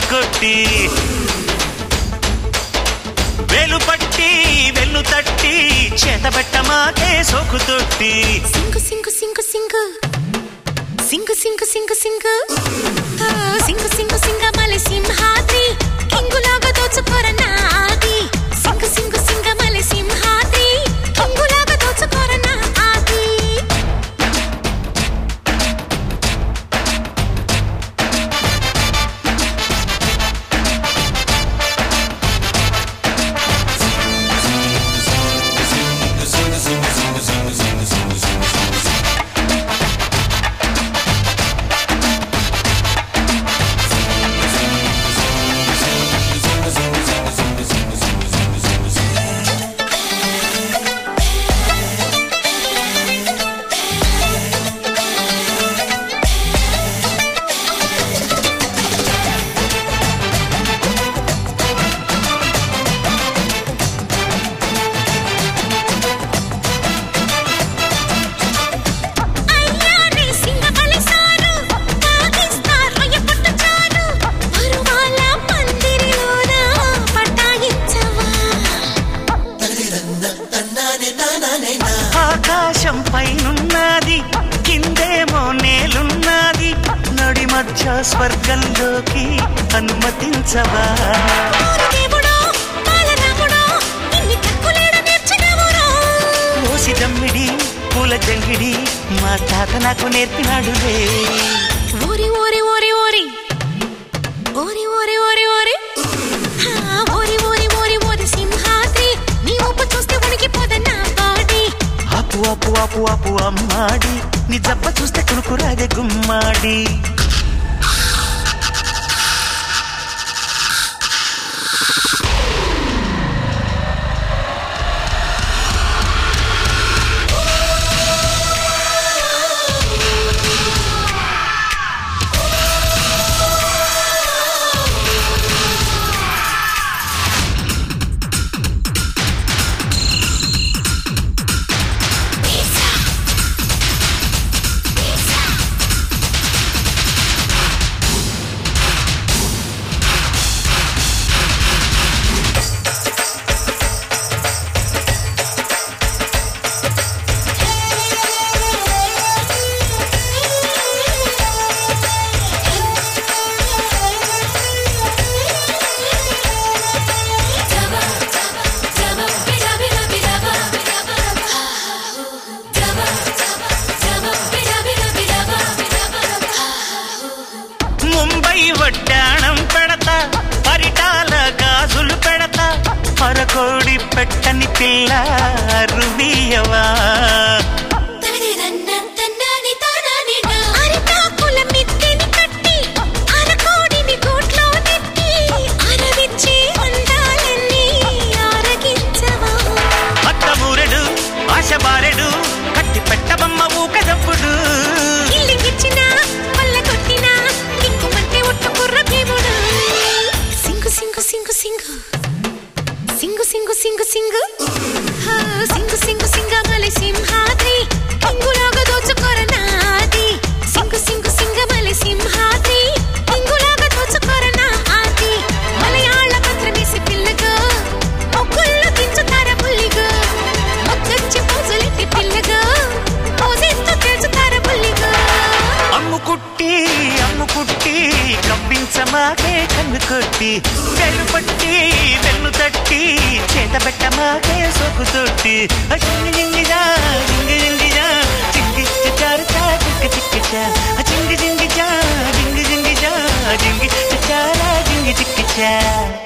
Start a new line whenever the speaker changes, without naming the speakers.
కొట్టి వేలు పట్టి వెన్ను తట్టి చేతబెట్ట మాకే సోకు తొట్టి
సింగు సింగు సింగు సింగు సింగు సింగు సింగు సింగు ఆ, సింగు సింగు సింగమలై సింహాద్రి కింగులాగా దోచుకోర నాది సింగు సింగు సింగమలై సింహాద్రి కింగులాగా దోచుకోర నాది అయ్యారే సింగమలై సారు తాగిస్తా రొయ్య పట్టు చారు మరువాల పందిరిలోన పటాయించవా
ఆకాశం పైనున్నది కిందేమో నేలున్నది నడి మధ్య స్వర్గంలోకి అనుమతించవా
ఓరి దేవుడో బాలరాముడో ఇన్ని తక్కులేడ నేర్చినవురో
ఓసి దమ్మిడి పూల జంగిడి మా తాత నాకు నేర్పినాడులే
ఓరి ఓరి ఓరి ఓరి ఓరి ఓరి ఓరి ఓరి హా, ఓరి ఓరి ఓరి ఓరి సింహాద్రి నీ ఊపు చూస్తే ఉనికిపోద నా బాడీ
ఆపు ఆపు ఆపు ఆపు అమ్మాడి నీ జబ్బ చూస్తే కునుకురాదే గుమ్మాడి ముంబై వడ్డాణం పెడతా పరిటాల గాజులు పెడతా పరకోడి పెట్టని పిల్ల రుబియవా
అరిటాకుల మిద్దెని కట్టి, అరకోడిని గూట్లో నెట్టి, అరవిచ్చి అందాలన్నీ ఆరగించవా.
అత్తమూరెడు ఆశ బారెడు కట్టి పెట్టబమ్మ ఊకదప్పుడు
ఇల్లికిచ్చినా, కొల్లగొట్టినా, దిక్కుమంటే ఒట్టు కుర్ర భీముడు. సింగు సింగు సింగు సింగు సింగు సింగు సింగు సింగు హా, సింగు సింగు సింగమలై సింహాద్రి కింగులాగా దోచుకోర నాది సింగు సింగు సింగమలై సింహాద్రి కింగులాగా దోచుకోర నాది మలయాళ పత్రమేసి పిల్లగా మొక్కుళ్ళు దించుతార బుల్లిగా మొక్కచ్చి పూజలెట్టి పిల్లగా పూజిస్తూ తెలుచుతార బుల్లిగా
అమ్ము కుట్టి అమ్ము కుట్టి కప్పించమాకే కన్ను కొట్టి వెన్ను పట్టి వెన్ను తట్టి చేత పెట్టమాకే సోకు తొట్టి చింగి జింగిజా జింగి జింగిజా చింగి చారు చా చిక్క చిక్క చా చింగి జింగిజా జింగి జింగిజా జింగి చారా జింగి చిక్క చా